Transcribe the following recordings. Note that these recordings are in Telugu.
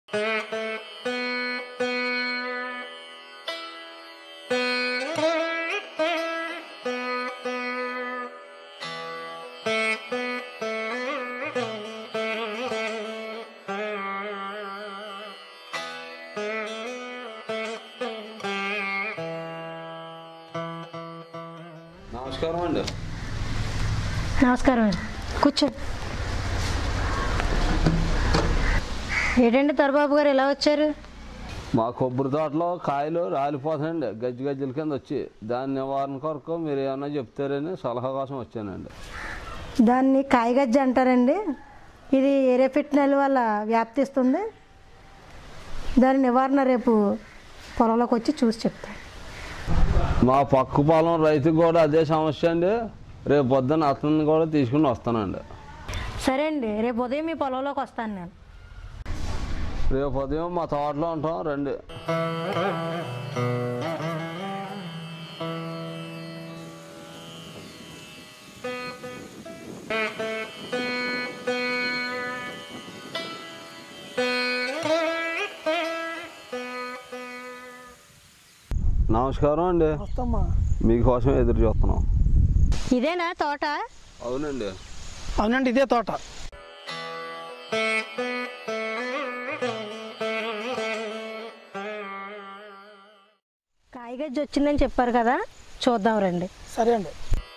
నమస్కారం అండి నమస్కారం అండి కూర్చో ఏంటండి దొరబాబు గారు ఎలా వచ్చారు మా కొబ్బరి తోటలో కాయలు రాలిపోతాయండి గజ్జి గజ్జల కింద వచ్చి దాని నివారణ కొరకు మీరు ఏమన్నా చెప్తారని సలహా కోసం వచ్చానండి దాన్ని కాయగజ్జ అంటారండి ఇది ఎరేఫిట్నల్ వల్ల వ్యాప్తిస్తుంది దాని నివారణ రేపు పొలంలోకి వచ్చి చూసి చెప్తాను మా పక్క పొలం రైతుకు కూడా అదే సమస్య అండి రేపు పొద్దున్న అతన్ని కూడా తీసుకుని వస్తానండి సరే అండి రేపు ఉదయం మీ పొలంలోకి వస్తాను నేను రేపు ఉదయం మా తోటలో ఉంటాం రండి నమస్కారం అండి వస్తామ్మా మీకోసం ఎదురు చూస్తున్నాం ఇదేనా తోట అవునండి అవునండి ఇదే తోట కాయగజ్జ వచ్చిందని చెప్పారు కదా చూద్దాం రండి సరే అండి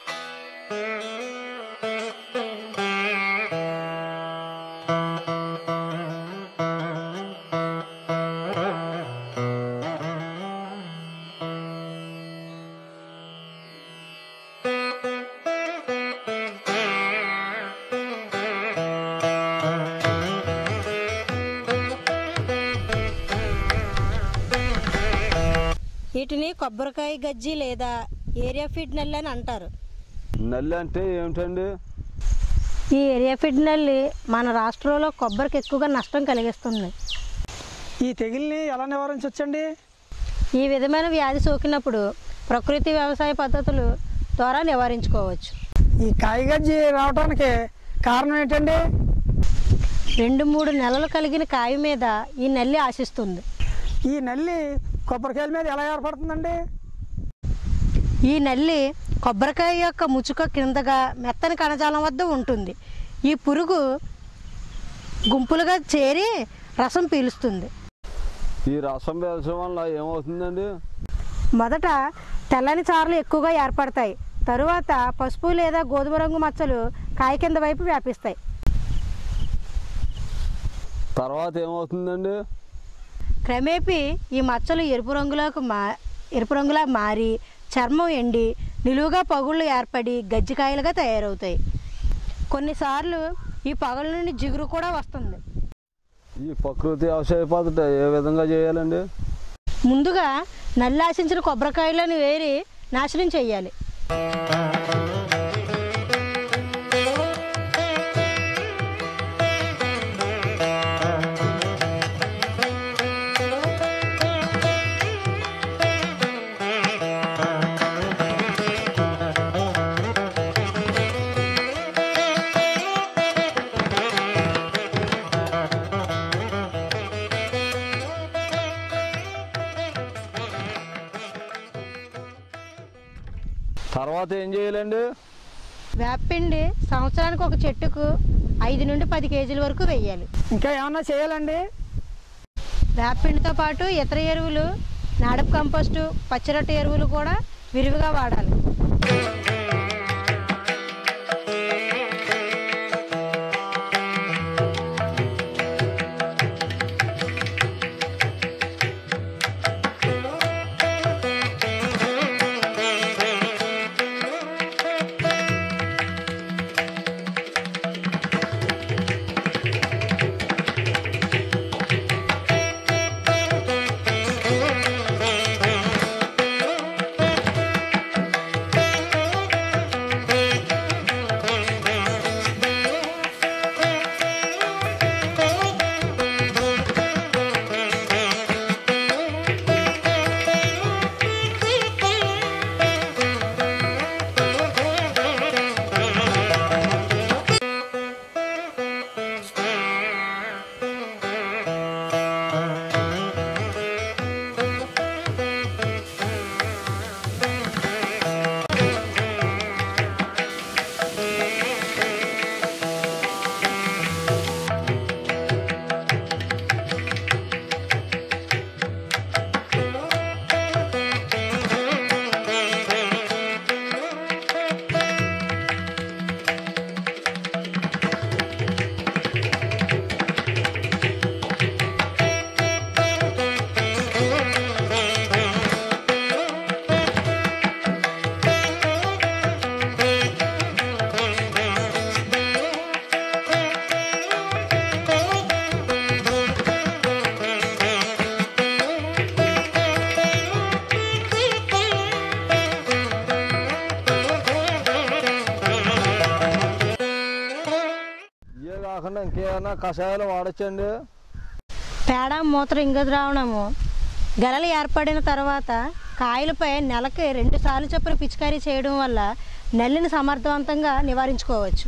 వీటిని కొబ్బరికాయ గజ్జి లేదా ఏరియా ఫీడ్ నల్లి అని అంటారు నల్లి అంటే ఏమిటండి ఈ ఏరియా ఫీడ్ నల్లి మన రాష్ట్రంలో కొబ్బరికి ఎక్కువగా నష్టం కలిగిస్తుంది ఈ తెగుల్ని ఎలా నివారించవచ్చండి ఈ విధమైన వ్యాధి సోకినప్పుడు ప్రకృతి వ్యవసాయ పద్ధతులు ద్వారా నివారించుకోవచ్చు ఈ కాయగజ్జి రావడానికి కారణం ఏంటండి రెండు మూడు నెలలు కలిగిన కాయ మీద ఈ నల్లి ఆశిస్తుంది ఈ నల్లి కొబ్బరికాయల మీద ఎలా ఏర్పడుతుందండి ఈ నల్లి కొబ్బరికాయ యొక్క ముచుక కిందగా మెత్తని కణజాలం వద్ద ఉంటుంది ఈ పురుగు గుంపులుగా చేరి రసం పీలుస్తుంది ఈ రసం పీల్చడం వల్ల ఏమవుతుందండి మొదట తెల్లని చారలు ఎక్కువగా ఏర్పడతాయి తరువాత పసుపు లేదా గోధుమ రంగు మచ్చలు కాయ కింద వైపు వ్యాపిస్తాయి తర్వాత ఏమవుతుందండి క్రమేపీ ఈ మచ్చలు ఎరుపు రంగులోకి మా ఎరుపు రంగులా మారి చర్మం ఎండి నిలువుగా పగుళ్ళు ఏర్పడి గజ్జికాయలుగా తయారవుతాయి కొన్నిసార్లు ఈ పగుల నుండి జిగురు కూడా వస్తుంది ఈ ప్రకృతి వ్యవసాయ పద్ధతి ఏ విధంగా చేయాలండి ముందుగా నల్లి ఆశించిన కొబ్బరికాయలను వేరి నాశనం చేయాలి తర్వాత ఏం చేయాలండి వేపపిండి సంవత్సరానికి ఒక చెట్టుకు ఐదు నుండి పది కేజీల వరకు వేయాలి ఇంకా ఏమన్నా చేయాలండి వేపపిండితో పాటు ఇతర ఎరువులు నాడప్ కంపోస్టు పచ్చిరొట్ట ఎరువులు కూడా విరివిగా వాడాలి ఏమైనా కషాయాలు వాడచ్చండి పేడ మూత్ర ఇంగ ద్రావణము గెలలు ఏర్పడిన తర్వాత కాయలపై నెలకి రెండు సార్లు చొప్పున పిచికారీ చేయడం వల్ల నల్లిని సమర్థవంతంగా నివారించుకోవచ్చు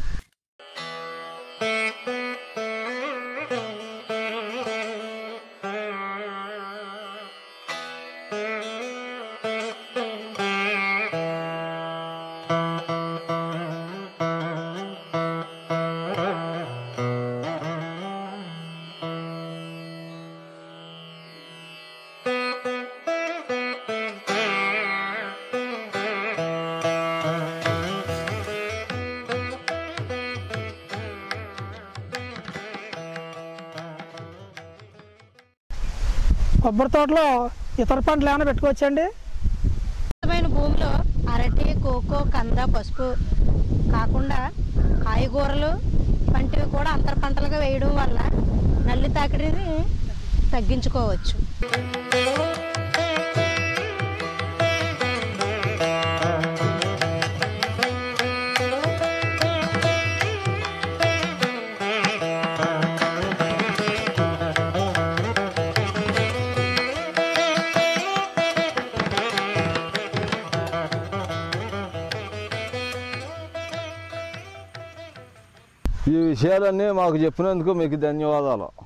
కొబ్బరి తోటలో ఇతర పంటలు ఏమైనా పెట్టుకోవచ్చండి ఉన్నతమైన భూమిలో అరటి కోకో కంద పసుపు కాకుండా కాయగూరలు వంటివి కూడా అంతర పంటలుగా వేయడం వల్ల నల్లి తాకిడిని తగ్గించుకోవచ్చు ఈ విషయాలన్నీ మాకు చెప్పినందుకు మీకు ధన్యవాదాలు